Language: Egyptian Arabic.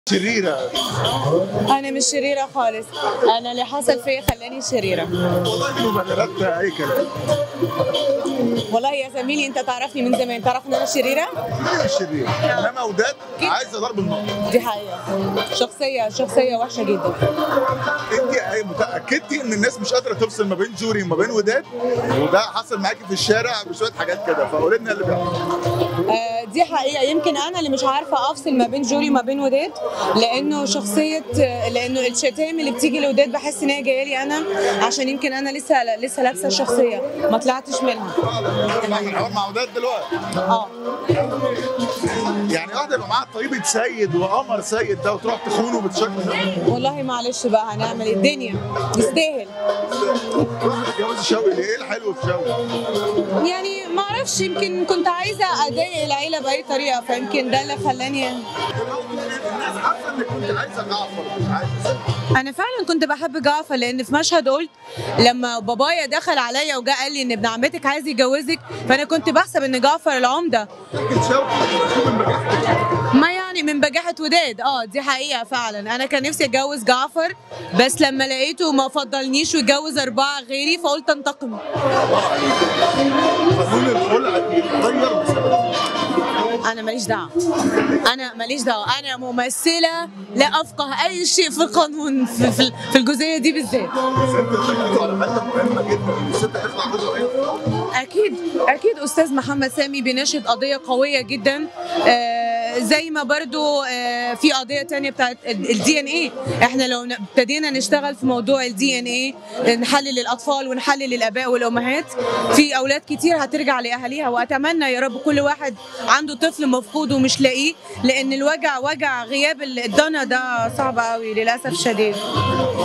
شريرة انا مش شريره خالص انا اللي حصل فيا خلاني شريره والله دي مبررات أي كلام والله يا زميلي انت تعرفني من زمان تعرف ان انا شريره مين الشرير؟ إنما وداد عايزة ضرب النار دي حقيقه شخصيه شخصيه وحشه جدا أنت أي متأكدتي إن الناس مش قادرة تفصل ما بين جوري وما بين وداد وده حصل معاكي في الشارع بشوية حاجات كده فقولي لنا اللي بيحصل آه، دي حقيقه يمكن انا اللي مش عارفه افصل ما بين جوري وما بين وداد لانه شخصيه لانه الشتائم اللي بتيجي لوداد بحس ان هي جايه لي انا عشان يمكن انا لسه لسه لابسه الشخصيه ما طلعتش منها بعمل الحوار مع وداد دلوقتي اه يعني واحدة يبقى معاها طيبة سيد وقمر سيد ده وتروح تخونه بالشكل ده والله معلش بقى هنعمل إيه؟ الدنيا يستاهل تروح تتجوزي شوقي ليه؟ إيه الحلو في شوقي؟ يعني ما اعرفش يمكن كنت عايزه اضايق العيله باي طريقه فيمكن ده اللي خلاني الناس عارفة إنك كنت عايزة جعفر مش عايزة انا فعلا كنت بحب جعفر لان في مشهد قلت لما بابايا دخل عليا وجا قال لي ان ابن عمتك عايز يتجوزك فانا كنت بحسب ان جعفر العمده لكن شوقي شو من بجحتك ما يعني من بجاحة وداد اه دي حقيقة فعلا انا كان نفسي اتجوز جعفر بس لما لقيته ما فضلنيش واتجوز اربعة غيري فقلت انتقم قانون الخلع بيتغير بسبب انا ماليش دعوة انا ماليش دعوة انا ممثلة لا افقه اي شيء في القانون في, في, في الجزئية دي بالذات الست بتركزوا على حته مهمه جدا ان الست تخلع جوزها وهي اكيد اكيد استاذ محمد سامي بيناشد قضيه قويه جدا آه، زي ما برضو آه، في قضيه تانية بتاعت الدي ان ايه احنا لو ن- ابتدينا نشتغل في موضوع الدي ان ايه نحلل الاطفال ونحلل الاباء والامهات في اولاد كتير هترجع لاهاليها واتمنى يا رب كل واحد عنده طفل مفقود ومش لاقيه لان الوجع وجع غياب الضنا ده صعب قوي للاسف شديد